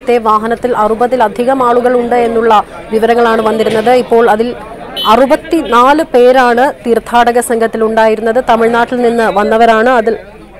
നേരത്തെ വാഹനത്തിൽ അറുപതിലധികം ആളുകൾ ഉണ്ട് എന്നുള്ള വിവരങ്ങളാണ് വന്നിരുന്നത് ഇപ്പോൾ അതിൽ അറുപത്തിനാല് പേരാണ് തീർത്ഥാടക സംഘത്തിൽ ഉണ്ടായിരുന്നത് തമിഴ്നാട്ടിൽ നിന്ന് വന്നവരാണ് അതിൽ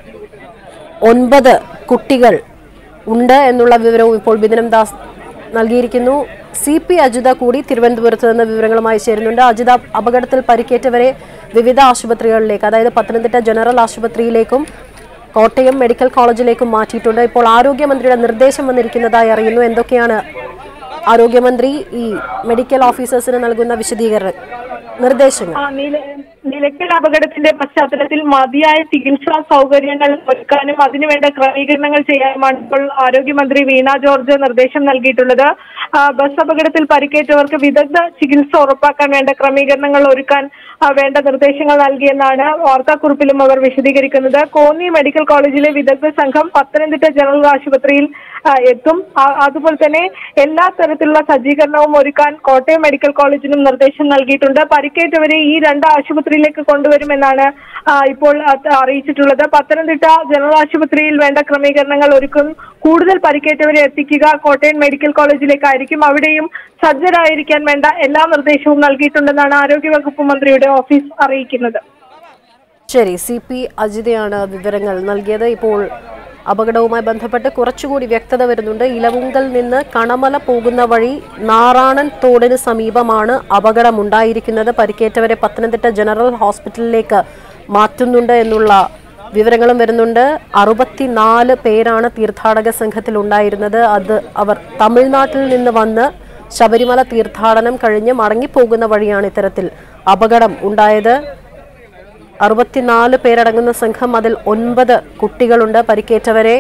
ഒൻപത് കുട്ടികൾ ഉണ്ട് എന്നുള്ള വിവരവും ഇപ്പോൾ ബിദിനം ദാസ് നൽകിയിരിക്കുന്നു സി പി അജിത കൂടി തിരുവനന്തപുരത്ത് നിന്ന് വിവരങ്ങളുമായി ചേരുന്നുണ്ട് അജിത അപകടത്തിൽ പരിക്കേറ്റവരെ വിവിധ ആശുപത്രികളിലേക്ക് അതായത് പത്തനംതിട്ട ജനറൽ ആശുപത്രിയിലേക്കും കോട്ടയം മെഡിക്കൽ കോളേജിലേക്കും മാറ്റിയിട്ടുണ്ട് ഇപ്പോൾ ആരോഗ്യമന്ത്രിയുടെ നിർദ്ദേശം വന്നിരിക്കുന്നതായി അറിയുന്നു എന്തൊക്കെയാണ് ആരോഗ്യമന്ത്രി ഈ മെഡിക്കൽ ഓഫീസേഴ്സിന് നൽകുന്ന വിശദീകരണ നിർദ്ദേശങ്ങൾ ആ, നീല- നിലയ്ക്കൽ അപകടത്തിന്റെ പശ്ചാത്തലത്തിൽ മതിയായ ചികിത്സാ സൗകര്യങ്ങൾ ഒരുക്കാനും അതിനുവേണ്ട ക്രമീകരണങ്ങൾ ചെയ്യാനുമാണ് ഇപ്പോൾ ആരോഗ്യമന്ത്രി വീണ ജോർജ് നിർദ്ദേശം നൽകിയിട്ടുള്ളത് ആ, ബസ് അപകടത്തിൽ പരിക്കേറ്റവർക്ക് വിദഗ്ധ ചികിത്സ ഉറപ്പാക്കാൻ വേണ്ട ക്രമീകരണങ്ങൾ ഒരുക്കാൻ ആ, വേണ്ട നിർദ്ദേശങ്ങൾ നൽകിയെന്നാണ് വാർത്താക്കുറിപ്പിലും അവർ വിശദീകരിക്കുന്നത് കോന്നി മെഡിക്കൽ കോളേജിലെ വിദഗ്ധ സംഘം പത്തനംതിട്ട ജനറൽ ആശുപത്രിയിൽ ആ, എത്തും ആ, അതുപോലെ തന്നെ എല്ലാ തരത്തിലുള്ള സജ്ജീകരണവും ഒരുക്കാൻ കോട്ടയം മെഡിക്കൽ കോളേജിനും നിർദ്ദേശം നൽകിയിട്ടുണ്ട് പരിക്കേറ്റവരെ ഈ രണ്ട് ആശുപത്രിയിലേക്ക് കൊണ്ടുവരുമെന്നാണ് ആ, ഇപ്പോൾ അത് അറിയിച്ചിട്ടുള്ളത് പത്തനംതിട്ട ജനറൽ ആശുപത്രിയിൽ വേണ്ട ക്രമീകരണങ്ങൾ ഒരുക്കും കൂടുതൽ പരിക്കേറ്റവരെ എത്തിക്കുക കോട്ടയം മെഡിക്കൽ കോളേജിലേക്കായിരിക്കും അവിടെയും സജ്ജരായിരിക്കാൻ വേണ്ട എല്ലാ നിർദ്ദേശവും നൽകിയിട്ടുണ്ടെന്നാണ് ആരോഗ്യവകുപ്പ് മന്ത്രിയുടെ ഓഫീസ് അറിയിക്കുന്നത് ശരി സി പി അജിതയാണ് വിവരങ്ങൾ നൽകിയത് ഇപ്പോൾ അപകടവുമായി ബന്ധപ്പെട്ട് കുറച്ചുകൂടി വ്യക്തത വരുന്നുണ്ട് ഇലവുങ്കൽ നിന്ന് കണമല പോകുന്ന വഴി നാറാണൻ തോടിന് സമീപമാണ് അപകടമുണ്ടായിരിക്കുന്നത് പരിക്കേറ്റവരെ പത്തനംതിട്ട ജനറൽ ഹോസ്പിറ്റലിലേക്ക് മാറ്റുന്നുണ്ട് എന്നുള്ള വിവരങ്ങളും വരുന്നുണ്ട് അറുപത്തിനാല് പേരാണ് തീർത്ഥാടക സംഘത്തിൽ ഉണ്ടായിരുന്നത് അത് അവർ തമിഴ്നാട്ടിൽ നിന്ന് വന്ന് ശബരിമല തീർത്ഥാടനം കഴിഞ്ഞ് മടങ്ങിപ്പോകുന്ന വഴിയാണ് ഇത്തരത്തിൽ അപകടം ഉണ്ടായത് അറുപത്തിനാല് പേരടങ്ങുന്ന സംഘം അതിൽ ഒൻപത് കുട്ടികളുണ്ട് പരിക്കേറ്റവരെ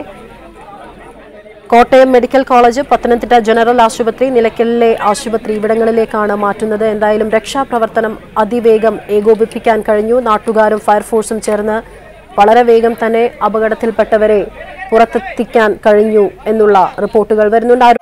Kottayam medical college Pathanamthitta general ആശുപത്രി നിലയ്ക്കലിലെ ആശുപത്രി ഇവിടങ്ങളിലേക്കാണ് മാറ്റുന്നത് എന്തായാലും രക്ഷാപ്രവർത്തനം അതിവേഗം ഏകോപിപ്പിക്കാൻ കഴിഞ്ഞു നാട്ടുകാരും ഫയർഫോഴ്സും ചേർന്ന് വളരെ വേഗം തന്നെ അപകടത്തിൽപ്പെട്ടവരെ പുറത്തെത്തിക്കാൻ കഴിഞ്ഞു എന്നുള്ള റിപ്പോർട്ടുകൾ വരുന്നുണ്ട്